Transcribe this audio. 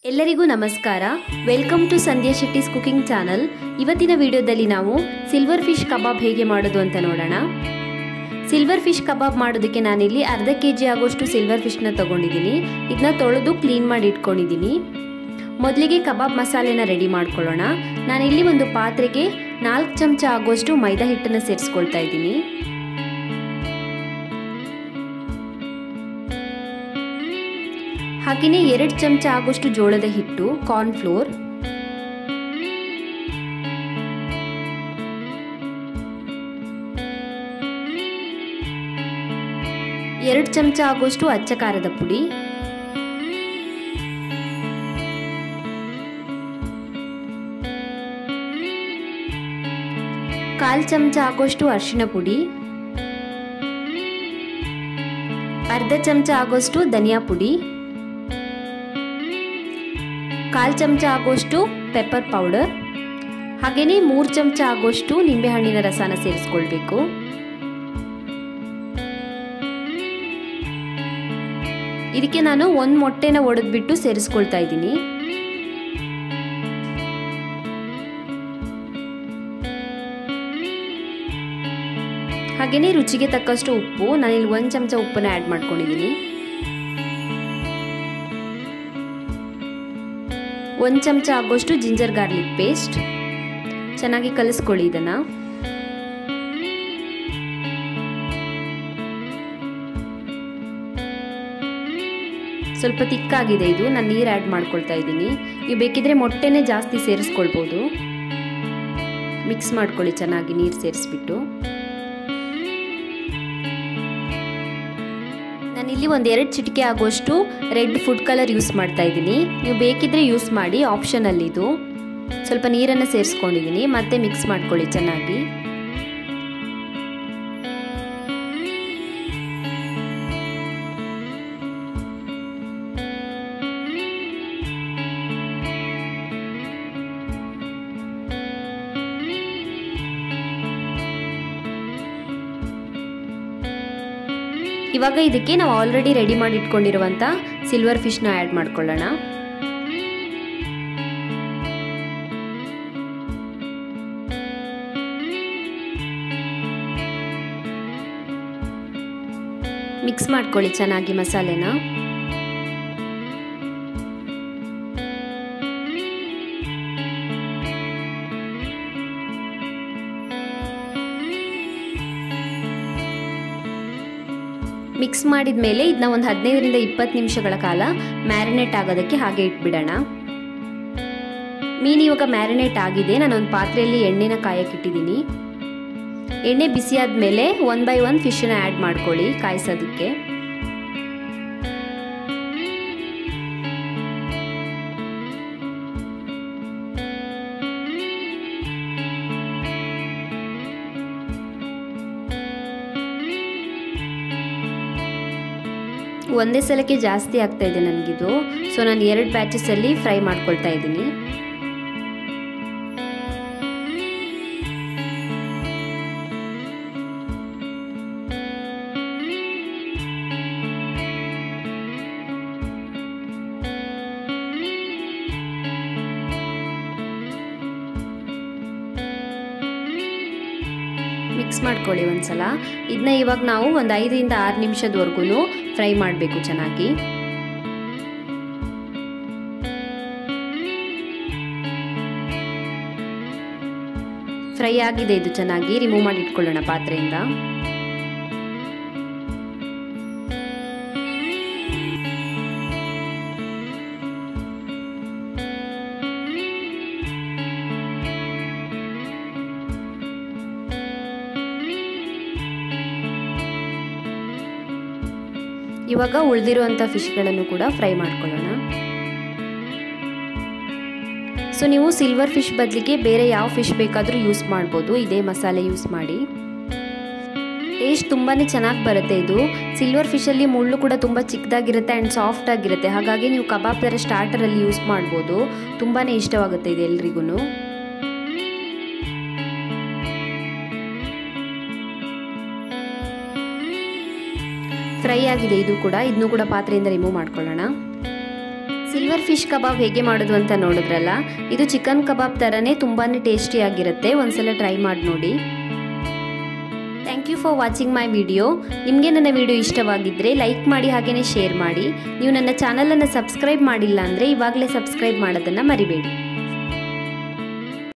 ಎಲ್ಲರಿಗೂ ನಮಸ್ಕಾರ welcome to Sandhya Shetty's cooking channel ಇವತ್ತಿನ ವಿಡಿಯೋದಲ್ಲಿ ನಾವು ಸಿಲ್ವರ್ ಫಿಶ್ ಕಬಾಬ್ ಹೇಗೆ ಮಾಡೋದು ಅಂತ ನೋಡೋಣ ಸಿಲ್ವರ್ ಫಿಶ್ ಕಬಾಬ್ ಮಾಡೋದಕ್ಕೆ ನಾನಿಲ್ಲಿ ಅರ್ಧ ಕೆ ಜಿ ಆಗೋಷ್ಟು ಸಿಲ್ವರ್ ಫಿಶ್ನ ತೊಗೊಂಡಿದ್ದೀನಿ ಇದನ್ನ ತೊಳೆದು ಕ್ಲೀನ್ ಮಾಡಿ ಇಟ್ಕೊಂಡಿದ್ದೀನಿ ಮೊದಲಿಗೆ ಕಬಾಬ್ ಮಸಾಲೆನ ರೆಡಿ ಮಾಡ್ಕೊಳ್ಳೋಣ ನಾನಿಲ್ಲಿ ಒಂದು ಪಾತ್ರೆಗೆ ನಾಲ್ಕು ಚಮಚ ಆಗೋಷ್ಟು ಮೈದಾ ಹಿಟ್ಟನ್ನು ಸೇರಿಸ್ಕೊಳ್ತಾ ಇದ್ದೀನಿ ಹಾಗೆಯೇ ಎರಡು ಚಮಚ ಆಗೋಷ್ಟು ಜೋಳದ ಹಿಟ್ಟು ಕಾರ್ನ್ಫ್ಲೋರ್ ಎರಡು ಚಮಚ ಆಗೋಷ್ಟು ಅಚ್ಚ ಖಾರದ ಪುಡಿ ಕಾಲ್ ಚಮಚ ಆಗೋಷ್ಟು ಅರಿಶಿನ ಪುಡಿ ಅರ್ಧ ಚಮಚ ಆಗೋಷ್ಟು ಧನಿಯಾ ಪುಡಿ ಕಾಲು ಚಮಚ ಆಗೋಷ್ಟು ಪೆಪ್ಪರ್ ಪೌಡರ್ ಹಾಗೆಯೇ ಮೂರು ಚಮಚ ಆಗೋಷ್ಟು ನಿಂಬೆಹಣ್ಣಿನ ರಸನ ಸೇರಿಸ್ಕೊಳ್ಬೇಕು ಇದಕ್ಕೆ ನಾನು ಒಂದು ಮೊಟ್ಟೆನ ಒಡೆದ್ಬಿಟ್ಟು ಸೇರಿಸ್ಕೊಳ್ತಾ ಇದ್ದೀನಿ ಹಾಗೆಯೇ ರುಚಿಗೆ ತಕ್ಕಷ್ಟು ಉಪ್ಪು ನಾನಿಲ್ಲಿ ಒಂದು ಚಮಚ ಉಪ್ಪನ್ನ ಆ್ಯಡ್ ಮಾಡ್ಕೊಂಡಿದ್ದೀನಿ ಒಂದು ಚಮಚ ಆಗೋಷ್ಟು ಜಿಂಜರ್ ಗಾರ್ಲಿಕ್ ಪೇಸ್ಟ್ ಚೆನ್ನಾಗಿ ಕಲಿಸ್ಕೊಳ್ಳಿ ಇದನ್ನು ಸ್ವಲ್ಪ ತಿಕ್ಕಾಗಿದೆ ಇದು ನಾನು ನೀರು ಆ್ಯಡ್ ಮಾಡ್ಕೊಳ್ತಾ ಇದ್ದೀನಿ ನೀವು ಬೇಕಿದ್ರೆ ಮೊಟ್ಟೆನೇ ಜಾಸ್ತಿ ಸೇರಿಸ್ಕೊಳ್ಬೋದು ಮಿಕ್ಸ್ ಮಾಡ್ಕೊಳ್ಳಿ ಚೆನ್ನಾಗಿ ನೀರು ಸೇರಿಸ್ಬಿಟ್ಟು ನಾನಿಲ್ಲಿ ಒಂದು ಎರಡು ಚಿಟಿಕೆ ಆಗೋಷ್ಟು ರೆಡ್ ಫುಡ್ ಕಲರ್ ಯೂಸ್ ಮಾಡ್ತಾ ಇದ್ದೀನಿ ನೀವು ಬೇಕಿದ್ರೆ ಯೂಸ್ ಮಾಡಿ ಆಪ್ಷನಲ್ಲಿ ಇದು ಸ್ವಲ್ಪ ನೀರನ್ನು ಸೇರಿಸ್ಕೊಂಡಿದ್ದೀನಿ ಮತ್ತೆ ಮಿಕ್ಸ್ ಮಾಡ್ಕೊಳ್ಳಿ ಚೆನ್ನಾಗಿ ಇವಾಗ ಇದಕ್ಕೆ ನಾವು ಆಲ್ರೆಡಿ ರೆಡಿ ಮಾಡಿ ಇಟ್ಕೊಂಡಿರುವಂಥ ಸಿಲ್ವರ್ ಫಿಶ್ನ ಆ್ಯಡ್ ಮಾಡ್ಕೊಳ್ಳೋಣ ಮಿಕ್ಸ್ ಮಾಡ್ಕೊಳ್ಳಿ ಚೆನ್ನಾಗಿ ಮಸಾಲೆನ ಮಿಕ್ಸ್ ಮಾಡಿದ ಮೇಲೆ ಇದನ್ನ ಒಂದು ಹದಿನೈದರಿಂದ ಇಪ್ಪತ್ತು ನಿಮಿಷಗಳ ಕಾಲ ಮ್ಯಾರಿನೇಟ್ ಆಗೋದಕ್ಕೆ ಹಾಗೆ ಇಟ್ಬಿಡೋಣ ಮೀನು ಇವಾಗ ಮ್ಯಾರಿನೇಟ್ ಆಗಿದೆ ನಾನು ಒಂದು ಪಾತ್ರೆಯಲ್ಲಿ ಎಣ್ಣೆನ ಕಾಯಕ್ಕಿಟ್ಟಿದ್ದೀನಿ ಎಣ್ಣೆ ಬಿಸಿ ಆದಮೇಲೆ ಒನ್ ಬೈ ಒನ್ ಫಿಶನ್ನ ಆ್ಯಡ್ ಮಾಡ್ಕೊಳ್ಳಿ ಕಾಯಿಸೋದಕ್ಕೆ ಒಂದೇ ಸಲಕ್ಕೆ ಜಾಸ್ತಿ ಆಗ್ತಾ ಇದೆ ನನಗಿದು ಸೊ ನಾನು ಎರಡು ಬ್ಯಾಚಸಲ್ಲಿ ಫ್ರೈ ಮಾಡ್ಕೊಳ್ತಾ ಇದ್ದೀನಿ ಮಿಕ್ಸ್ ಮಾಡ್ಕೊಳ್ಳಿ ಒಂದ್ಸಲ ಇದನ್ನ ಇವಾಗ ನಾವು ಒಂದು ಐದರಿಂದ ಆರು ನಿಮಿಷದವರೆಗೂ ಫ್ರೈ ಮಾಡಬೇಕು ಚೆನ್ನಾಗಿ ಫ್ರೈ ಆಗಿದೆ ಇದು ಚೆನ್ನಾಗಿ ರಿಮೂವ್ ಮಾಡಿ ಇಟ್ಕೊಳ್ಳೋಣ ಪಾತ್ರೆಯಿಂದ ಇವಾಗ ಉಳಿದಿರುವಂಥ ಫಿಶ್ಗಳನ್ನು ಕೂಡ ಫ್ರೈ ಮಾಡ್ಕೊಳ್ಳೋಣ ಸೊ ನೀವು ಸಿಲ್ವರ್ ಫಿಶ್ ಬದಲಿಗೆ ಬೇರೆ ಯಾವ ಫಿಶ್ ಬೇಕಾದರೂ ಯೂಸ್ ಮಾಡ್ಬೋದು ಇದೇ ಮಸಾಲೆ ಯೂಸ್ ಮಾಡಿ ಟೇಸ್ಟ್ ತುಂಬಾ ಚೆನ್ನಾಗಿ ಬರುತ್ತೆ ಇದು ಸಿಲ್ವರ್ ಫಿಶಲ್ಲಿ ಮುಳ್ಳು ಕೂಡ ತುಂಬ ಚಿಕ್ಕದಾಗಿರುತ್ತೆ ಆ್ಯಂಡ್ ಸಾಫ್ಟ್ ಆಗಿರುತ್ತೆ ಹಾಗಾಗಿ ನೀವು ಕಬಾಬ್ ಥರ ಸ್ಟಾರ್ಟರಲ್ಲಿ ಯೂಸ್ ಮಾಡ್ಬೋದು ತುಂಬಾ ಇಷ್ಟವಾಗುತ್ತೆ ಇದು ಎಲ್ರಿಗೂ ಫ್ರೈ ಆಗಿದೆ ಇದು ಕೂಡ ಇದನ್ನು ಕೂಡ ಪಾತ್ರೆಯಿಂದ ರಿಮೂವ್ ಮಾಡ್ಕೊಳ್ಳೋಣ ಸಿಲ್ವರ್ ಸಿಲ್ವರ್ ಫಿಶ್ ಕಬಾಬ್ ಹೇಗೆ ಮಾಡೋದು ಅಂತ ನೋಡಿದ್ರಲ್ಲ ಇದು ಚಿಕನ್ ಕಬಾಬ್ ಥರನೇ ತುಂಬಾ ಟೇಸ್ಟಿಯಾಗಿರುತ್ತೆ ಒಂದ್ಸಲ ಟ್ರೈ ಮಾಡಿ ನೋಡಿ thank you for watching my video ನಿಮಗೆ ನನ್ನ ವಿಡಿಯೋ ಇಷ್ಟವಾಗಿದ್ದರೆ ಲೈಕ್ ಮಾಡಿ ಹಾಗೆಯೇ ಶೇರ್ ಮಾಡಿ ನೀವು ನನ್ನ ಚಾನಲನ್ನು ಸಬ್ಸ್ಕ್ರೈಬ್ ಮಾಡಿಲ್ಲ ಅಂದರೆ ಇವಾಗಲೇ ಸಬ್ಸ್ಕ್ರೈಬ್ ಮಾಡೋದನ್ನು ಮರಿಬೇಡಿ